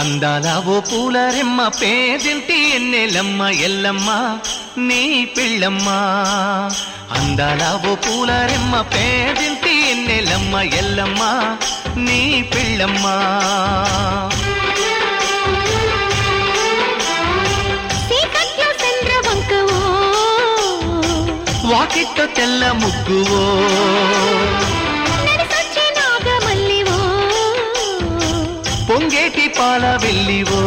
అందాల ఓ పూలరెమ్మ పేదింటి ఎన్నెలమ్మ ఎల్లమ్మ నీ పిల్లమ్మ అందాల ఓ పూలరెమ్మ పేదింటి ఎన్నెలమ్మ ఎల్లమ్మ నీ పిల్లమ్మ చీకట్లో చంద్రవంకవో వాకిట్లో తెల్ల ముగ్గువో నడిసొచ్చే నాగమల్లివో పొంగేటి పాల వెళ్ళివో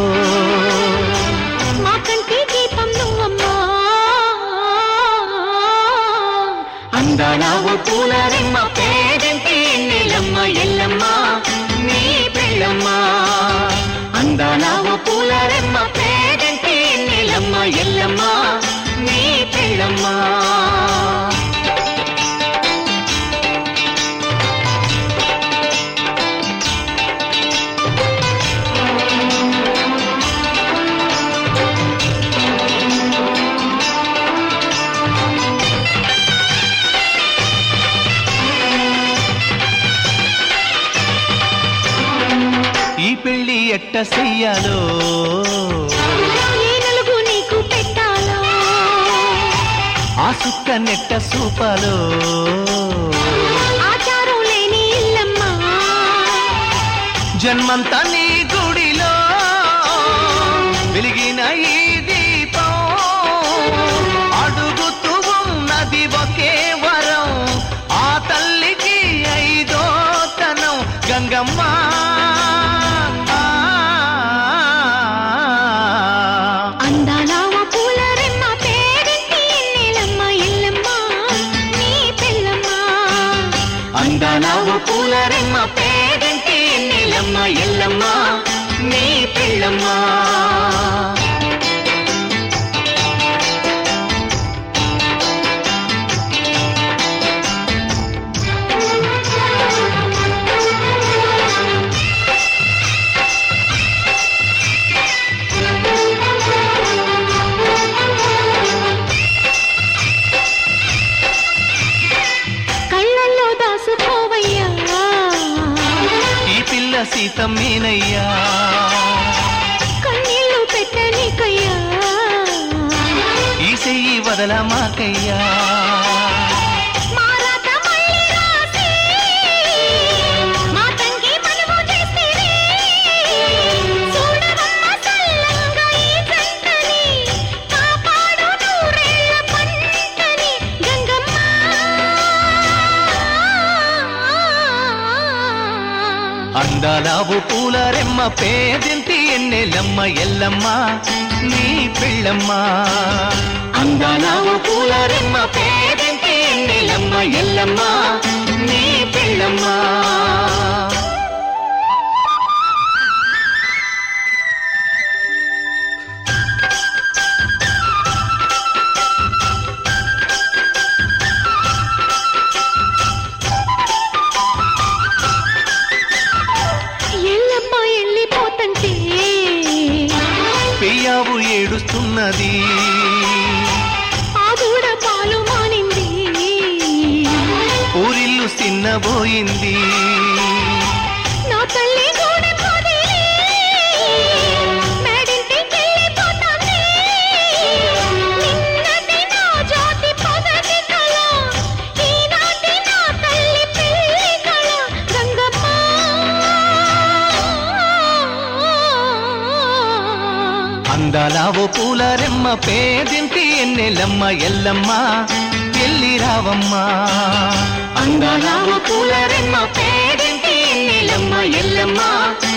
మా కంటి దీపం నువ్వమ్మా అందాల ఓ పూలరెమ్మ పేదింటి ఎన్నెలమ్మ ఎల్లమ్మ నీ పిల్లమ్మ అందాల ఓ పూలరెమ్మ పేదింటి ఎన్నెలమ్మ ఎల్లమ్మ నీ పిల్లమ్మ ఈ పెళ్లి ఎట్ట చెయ్యాలో ఏ నలుగు నీకు పెట్టాలో ఆ సుక్క నెట్ట సూపాలో ఆచారం లేని ఇల్లమ్మా జన్మంతా నీ గుడిలో వెలిగిన ఈ దీపం అడుగుతూ ఉన్నది ఒకే వరం ఆ తల్లికి ఐదో తనం గంగమ్మ అందాల ఓ పూల రెమ్మ పేరింటి ఎన్నెలమ్మ ఎల్లమ్మ నీ పిల్లమ్మ అందాల ఓ పూలరెమ్మ పేదంటి నీలమ్మ ఎల్లమ్మ నీ పిల్లమ్మ కళ్ళల్లో దాసుకోవయ్యా ఈ పిల్ల సీతమ్మేనయ్యా కన్నీళ్లు పెట్టనీకయ్యా ఈ చెయ్యి వదల మాకయ్యా మారాత మళ్ళీ రాసి మా తంగి మనము చేస్తేనే చూడవమ్మ చల్లంగా ఈ జంటని కాపాడు నూరేళ్ల పంటని గంగమ్మ అందాల ఓ పూలరెమ్మ పేదింటి ఎన్నెలమ్మ ఎల్లమ్మ నీ పిల్లమ్మ అందాల ఓ పూలరెమ్మ పేదింటి ఎన్నెలమ్మ ఎల్లమ్మ నీ పిల్లమ్మ ఎల్లమ్మ వెళ్ళిపోతంటే పెయ్యావు ఏడుస్తున్నది ఆ దూడ పాలు మానింది ఊరిల్లు చిన్నబోయింది నా తల్లి గూడె పొదిలి మేడింటికెళ్ళిపోతాంది నిన్నటి నా జ్యోతి పొగటి కళ ఈనాటి నా తల్లి పెళ్లి కళ గంగమ్మ అందాల ఓ పూలరెమ్మ పేదింటి ఎన్నెలమ్మ ఎల్లమ్మ ఎల్లి రావమ్మ అందాల ఓ పూలరెమ్మ పేదింటి ఎన్నెలమ్మ ఎల్లమ్మ